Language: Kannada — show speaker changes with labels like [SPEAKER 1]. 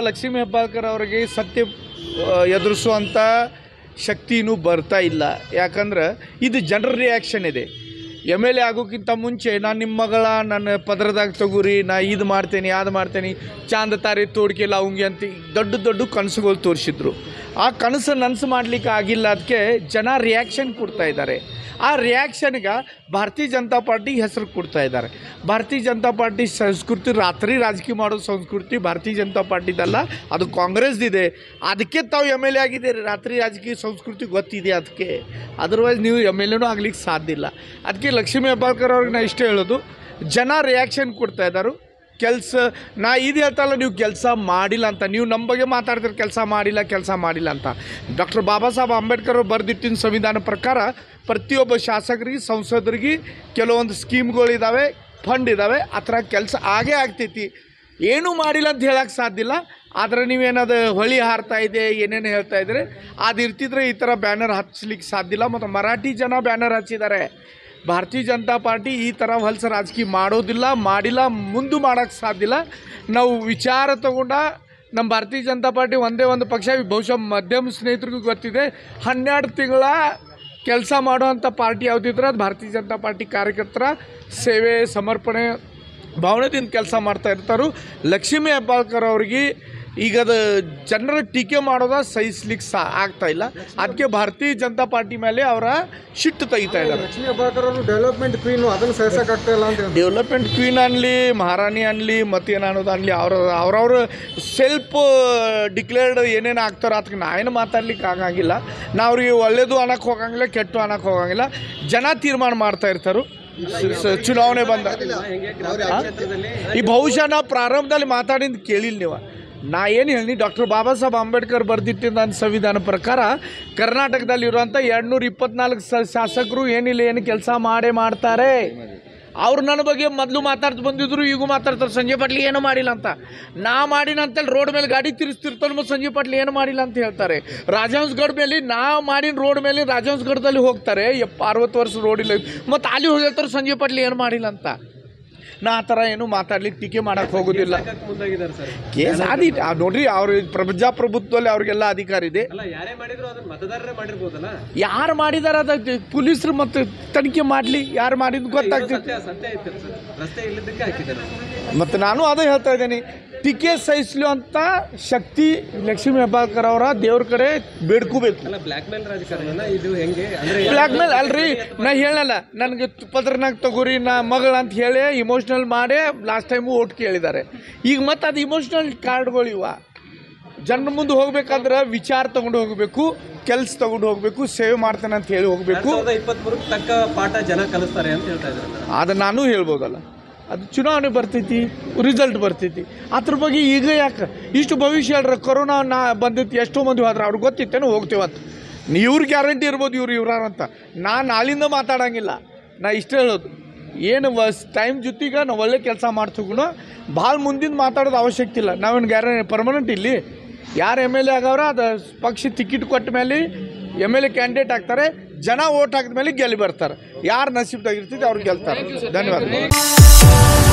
[SPEAKER 1] ಲಕ್ಷ್ಮೀ ಹೆಬ್ಬಾಳ್ಕರ್ ಅವರಿಗೆ ಸತ್ಯ ಆ, ಎದುರಿಸುವಂಥ ಶಕ್ತಿನೂ ಬರ್ತಾ ಇಲ್ಲ ಯಾಕಂದ್ರೆ ಇದು ಜನರ ರಿಯಾಕ್ಷನ್ ಇದೆ ಎಮ್ ಎಲ್ ಎ ಆಗೋಕ್ಕಿಂತ ಮುಂಚೆ ನಾನು ನಿಮ್ಮ ಮಗಳ ನನ್ನ ಪದರದಾಗ ತಗೋರಿ ನಾ ಇದು ಮಾಡ್ತೇನೆ ಅದು ಮಾಡ್ತೇನೆ ಚಾಂದ ತಾರೆ ತೋಡ್ಕೆಲ್ಲ ಅವಂಗೆ ಅಂತ ದೊಡ್ಡ ದೊಡ್ಡ ಕನಸುಗಳು ತೋರಿಸಿದ್ರು ಆ ಕನಸು ನನಸು ಮಾಡಲಿಕ್ಕೆ ಆಗಿಲ್ಲ ಅದಕ್ಕೆ ಜನ ರಿಯಾಕ್ಷನ್ ಕೊಡ್ತಾ ಇದ್ದಾರೆ ಆ ರಿಯಾಕ್ಷನ್ಗೆ ಭಾರತೀಯ ಜನತಾ ಪಾರ್ಟಿಗೆ ಹೆಸರು ಕೊಡ್ತಾ ಇದ್ದಾರೆ ಭಾರತೀಯ ಜನತಾ ಪಾರ್ಟಿ ಸಂಸ್ಕೃತಿ ರಾತ್ರಿ ರಾಜಕೀಯ ಮಾಡೋ ಸಂಸ್ಕೃತಿ ಭಾರತೀಯ ಜನತಾ ಪಾರ್ಟಿದಲ್ಲ ಅದು ಕಾಂಗ್ರೆಸ್ದಿದೆ ಅದಕ್ಕೆ ತಾವು ಎಮ್ ಎಲ್ ಎ ಆಗಿದ್ದೀರಿ ರಾತ್ರಿ ರಾಜಕೀಯ ಸಂಸ್ಕೃತಿ ಗೊತ್ತಿದೆ ಅದಕ್ಕೆ ಅದರ್ವೈಸ್ ನೀವು ಎಮ್ ಎಲ್ ಎನೂ ಆಗ್ಲಿಕ್ಕೆ ಸಾಧ್ಯ ಇಲ್ಲ ಅದಕ್ಕೆ ಲಕ್ಷ್ಮೀ ಹೆಬ್ಬಾಳ್ಕರ್ ಅವ್ರಿಗೆ ನಾ ಇಷ್ಟೇ ಹೇಳೋದು ಜನ ರಿಯಾಕ್ಷನ್ ಕೊಡ್ತಾ ಇದ್ದಾರೆ ಕೆಲಸ ನಾ ಇದು ಹೇಳ್ತಲ್ಲ ನೀವು ಕೆಲಸ ಮಾಡಿಲ್ಲ ಅಂತ ನೀವು ನಮ್ಮ ಬಗ್ಗೆ ಮಾತಾಡ್ತೀರಿ ಕೆಲಸ ಮಾಡಿಲ್ಲ ಕೆಲಸ ಮಾಡಿಲ್ಲ ಅಂತ ಡಾಕ್ಟರ್ ಬಾಬಾ ಸಾಹೇಬ್ ಅಂಬೇಡ್ಕರ್ ಅವ್ರು ಬರೆದಿಟ್ಟಿನ ಸಂವಿಧಾನ ಪ್ರಕಾರ ಪ್ರತಿಯೊಬ್ಬ ಶಾಸಕರಿಗೆ ಸಂಸದರಿಗೆ ಕೆಲವೊಂದು ಸ್ಕೀಮ್ಗಳಿದ್ದಾವೆ ಫಂಡ್ ಇದ್ದಾವೆ ಆ ಥರ ಕೆಲಸ ಆಗೇ ಆಗ್ತೈತಿ ಏನೂ ಮಾಡಿಲ್ಲ ಅಂತ ಹೇಳಕ್ಕೆ ಸಾಧ್ಯ ಇಲ್ಲ ಆದರೆ ನೀವೇನದು ಹೊಳಿ ಹಾರ್ತಾ ಇದೆ ಏನೇನು ಹೇಳ್ತಾ ಇದ್ರೆ ಅದು ಇರ್ತಿದ್ರೆ ಈ ಥರ ಬ್ಯಾನರ್ ಹಚ್ಚಲಿಕ್ಕೆ ಸಾಧ್ಯ ಇಲ್ಲ ಮತ್ತು ಮರಾಠಿ ಜನ ಬ್ಯಾನರ್ ಹಚ್ಚಿದ್ದಾರೆ ಭಾರತೀಯ ಜನತಾ ಪಾರ್ಟಿ ಈ ಥರ ಹೊಲಸ ರಾಜಕೀಯ ಮಾಡೋದಿಲ್ಲ ಮಾಡಿಲ್ಲ ಮುಂದೆ ಮಾಡೋಕ್ಕೆ ಸಾಧ್ಯ ಇಲ್ಲ ನಾವು ವಿಚಾರ ತಗೊಂಡ ನಮ್ಮ ಭಾರತೀಯ ಜನತಾ ಪಾರ್ಟಿ ಒಂದೇ ಒಂದು ಪಕ್ಷ ಬಹುಶಃ ಮಧ್ಯಮ ಸ್ನೇಹಿತರಿಗೂ ಗೊತ್ತಿದೆ ಹನ್ನೆರಡು ತಿಂಗಳ ಕೆಲಸ ಮಾಡುವಂಥ ಪಾರ್ಟಿ ಯಾವುದಿದ್ರೆ ಅದು ಭಾರತೀಯ ಜನತಾ ಪಾರ್ಟಿ ಕಾರ್ಯಕರ್ತರ ಸೇವೆ ಸಮರ್ಪಣೆ ಭಾವನೆದಿಂದ ಕೆಲಸ ಮಾಡ್ತಾ ಇರ್ತಾರೋ ಲಕ್ಷ್ಮೀ ಹೆಬ್ಬಾಳ್ಕರ್ ಅವ್ರಿಗೆ ಈಗ ಅದು ಜನರ ಟೀಕೆ ಮಾಡೋದ ಸಹಿಸ್ಲಿಕ್ಕೆ ಸಾ ಆಗ್ತಾ ಇಲ್ಲ ಅದಕ್ಕೆ ಭಾರತೀಯ ಜನತಾ ಪಾರ್ಟಿ ಮೇಲೆ ಅವರ ಶಿಟ್ಟು ತೆಗಿತಾ ಇದ್ದಾರೆ
[SPEAKER 2] ಲಕ್ಷ್ಮೀ ಹೆಬ್ಬಾಳ್ಕರ್ ಅವರು ಡೆವಲಪ್ಮೆಂಟ್ ಕ್ವೀನು ಅದನ್ನು ಸಹಿಸಕ್ಕಾಗ್ತಾ ಇಲ್ಲ ಅಂತ ಹೇಳ್ತಾರೆ.
[SPEAKER 1] ಡೆವಲಪ್ಮೆಂಟ್ ಕ್ವೀನ್ ಅನ್ನಲಿ ಮಹಾರಾಣಿ ಅನ್ನಲಿ ಮತ್ತೇನು ಅನ್ನೋದು ಅನ್ನಲಿ ಅವ್ರ ಅವ್ರವ್ರ ಸೆಲ್ಫ್ ಡಿಕ್ಲೇರ್ಡ್ ಏನೇನು ಆಗ್ತಾರೋ ಅದಕ್ಕೆ ನಾವೇನು ಮಾತಾಡ್ಲಿಕ್ಕೆ ಆಗಂಗಿಲ್ಲ ನಾವು ಅವ್ರಿಗೆ ಒಳ್ಳೇದು ಅನ್ನಕ್ಕೆ ಹೋಗಂಗಿಲ್ಲ ಕೆಟ್ಟು ಅನ್ನಕ್ಕೆ ಹೋಗಂಗಿಲ್ಲ ಜನ ತೀರ್ಮಾನ ಮಾಡ್ತಾ ಇರ್ತಾರೆ ಸ- ಸ- ಚುನಾವಣೆ ಬಂದ ಹಾ? ಈ ಬಹುಶಃ ನಾವು ಪ್ರಾರಂಭದಲ್ಲಿ ಮಾತಾಡಿದ್ದು ಕೇಳಿಲ್ಲ ನೀವು ನಾ ಏನು ಹೇಳಿ ಡಾಕ್ಟರ್ ಬಾಬಾ ಸಾಹೇಬ್ ಅಂಬೇಡ್ಕರ್ ಬರೆದಿಟ್ಟಿದ್ದ ಅಂತ ಸಂವಿಧಾನ ಪ್ರಕಾರ ಕರ್ನಾಟಕದಲ್ಲಿ ಇರುವಂಥ ಎರಡುನೂರ ಇಪ್ಪತ್ನಾಲ್ಕು ಸ ಶಾಸಕರು ಏನಿಲ್ಲ ಏನು ಕೆಲಸ ಮಾಡೇ ಮಾಡ್ತಾರೆ ಅವ್ರು ನನ್ನ ಬಗ್ಗೆ ಮೊದಲು ಮಾತಾಡ್ತಾ ಬಂದಿದ್ರು ಈಗೂ ಮಾತಾಡ್ತಾರೆ ಸಂಜಯ್ ಪಾಟ್ಲಿ ಏನು ಮಾಡಿಲ್ಲ ಅಂತ ನಾ ಮಾಡಿನ ಅಂತೇಳಿ ರೋಡ್ ಮೇಲೆ ಗಾಡಿ ತಿರ್ಸ್ತಿರ್ತಾರೆ ಮತ್ತು ಸಂಜಯ್ ಪಾಟ್ಲಿ ಏನು ಮಾಡಿಲ್ಲ ಅಂತ ಹೇಳ್ತಾರೆ ರಾಜಹಂಸ್ಗಢ ಮೇಲೆ ನಾ ಮಾಡಿನ ರೋಡ್ ಮೇಲೆ ರಾಜಹಂಸ್ಗಢದಲ್ಲಿ ಹೋಗ್ತಾರೆ ಎಪ್ಪ ಅರವತ್ತು ವರ್ಷ ರೋಡ್ ಇಲ್ಲ ಮತ್ತು ಅಲ್ಲಿ ಹೋಗಿ ಹೇಳ್ತಾರೆ ಸಂಜಯ್ ಪಾಟ್ಲಿ ಏನು ಮಾಡಿಲ್ಲ ಅಂತ ನಾ ಆ ಥರ ಏನು ಮಾತಾಡ್ಲಿಕ್ಕೆ ಟೀಕೆ ಮಾಡಕ್ಕೆ ಹೋಗೋದಿಲ್ಲ
[SPEAKER 3] ಮುಂದಾಗಿದ್ದಾರೆ ಸರ್
[SPEAKER 1] ಕೇಸ್ ಆದಿ ಆ ನೋಡ್ರಿ ಅವ್ರ ಪ್ರಜಾಪ್ರಭುತ್ವದಲ್ಲಿ ಅವ್ರಿಗೆಲ್ಲ ಅಧಿಕಾರ ಇದೆ
[SPEAKER 3] ಅಲ್ಲ ಯಾರೇ ಮಾಡಿದ್ರು ಅದನ್ನ ಮತದಾರರೇ ಮಾಡಿರ್ಬೋದಲ್ಲ
[SPEAKER 1] ಯಾರು ಮಾಡಿದಾರ ಅದ ಪೊಲೀಸರು ಮತ್ತು ತನಿಖೆ ಮಾಡಲಿ ಯಾರು ಮಾಡಿದ್ ಗೊತ್ತಾಗ್ತೈತಿ
[SPEAKER 3] ಸತ್ಯ ಸತ್ಯ ಐತೆ ಸರ್ ರಸ್ತೆ ಇಲ್ಲದಕ್ಕೆ ಹಾಕಿದ್ದಾರೆ
[SPEAKER 1] ಮತ್ತು ನಾನು ಅದೇ ಹೇಳ್ತಾ ಇದ್ದೀನಿ ಟೀಕೆ ಸಹಿಸ್ಲುವಂಥ ಶಕ್ತಿ ಲಕ್ಷ್ಮೀ ಹೆಬ್ಬಾಳ್ಕರ್ ಅವರ ದೇವ್ರ ಕಡೆ ಬೇಡ್ಕೋಬೇಕು
[SPEAKER 3] ಅಲ್ಲ ಬ್ಲ್ಯಾಕ್ ಮೇಲ್ ರಾಜಕಾರಣ ಇದು ಹೆಂಗೆ ಅಂದ್ರೆ
[SPEAKER 1] ಬ್ಲ್ಯಾಕ್ ಮೇಲ್ ಅಲ್ರಿ ನಾ ಹೇಳಲ್ಲ ನನಗೆ ಪತ್ರನಾಗ ತಗೋರಿ ನಾ ಮಗಳ ಅಂತ ಹೇಳಿ ಇಮೋಷ್ನಲ್ ಮಾಡೇ ಲಾಸ್ಟ್ ಟೈಮು ಓಟ್ ಕೇಳಿದ್ದಾರೆ ಈಗ ಮತ್ತೆ ಅದು ಇಮೋಷ್ನಲ್ ಕಾರ್ಡ್ಗಳು ಇವ ಜನರ ಮುಂದೆ ಹೋಗ್ಬೇಕಾದ್ರೆ ವಿಚಾರ ತಗೊಂಡು ಹೋಗಬೇಕು ಕೆಲ್ಸ ತಗೊಂಡು ಹೋಗಬೇಕು ಸೇವೆ ಮಾಡ್ತೇನೆ ಅಂತ ಹೇಳಿ
[SPEAKER 3] ಎರಡ್
[SPEAKER 1] ಹೋಗಬೇಕು
[SPEAKER 3] ಸಾವಿರದ ಇಪ್ಪತ್ಮೂರಕ್ಕೆ ತಕ್ಕ ಪಾಠ ಜನ ಕಲಿಸ್ತಾರೆ ಅಂತ ಹೇಳ್ತಾ ಇದ್ದಾರೆ
[SPEAKER 1] ಅದು ನಾನು ಹೇಳ್ಬೋದಲ್ಲ ಅದು ಚುನಾವಣೆ ಬರ್ತೈತಿ ರಿಸಲ್ಟ್ ಬರ್ತೈತಿ ಅದ್ರ ಬಗ್ಗೆ ಈಗ ಯಾಕೆ ಇಷ್ಟು ಭವಿಷ್ಯ ಹೇಳ್ರಿ ಕೊರೋನಾ ನಾ ಬಂದೈತಿ ಎಷ್ಟೋ ಮಂದಿ ಹೋದ್ರೆ ಅವ್ರಿಗೆ ಗೊತ್ತಿತ್ತೇನೋ ಹೋಗ್ತೇವಂತ ಇವ್ರ ಗ್ಯಾರಂಟಿ ಇರ್ಬೋದು ಇವ್ರು ಇವ್ರ ಅಂತ ನಾ ನಾಳಿಂದ ಮಾತಾಡಂಗಿಲ್ಲ ನಾ ಇಷ್ಟೇ ಹೇಳೋದು ಏನು ವಸ್ ಟೈಮ್ ಜೊತೆಗೆ ನಾವು ಒಳ್ಳೆ ಕೆಲಸ ಮಾಡ್ತಗುಣ ಭಾಳ ಮುಂದಿನ ಮಾತಾಡೋದು ಅವಶ್ಯಕತೆ ಇಲ್ಲ ನಾವೇನು ಗ್ಯಾರಂಟಿ ಪರ್ಮನೆಂಟ್ ಇಲ್ಲಿ ಯಾರು ಎಮ್ ಎಲ್ ಎ ಆಗವ್ರ ಅದು ಪಕ್ಷ ಟಿಕೆಟ್ ಕೊಟ್ಟ ಮೇಲೆ ಎಮ್ ಎಲ್ ಎ ಕ್ಯಾಂಡಿಡೇಟ್ ಆಗ್ತಾರೆ ಜನ ಓಟ್ ಹಾಕಿದ ಮೇಲೆ ಗೆಲ್ಲಿ ಬರ್ತಾರೆ ಯಾರು ನಸೀಬ್ದಾಗಿರ್ತೈತೆ ಅವ್ರು ಗೆಲ್ತಾರೆ ಧನ್ಯವಾದ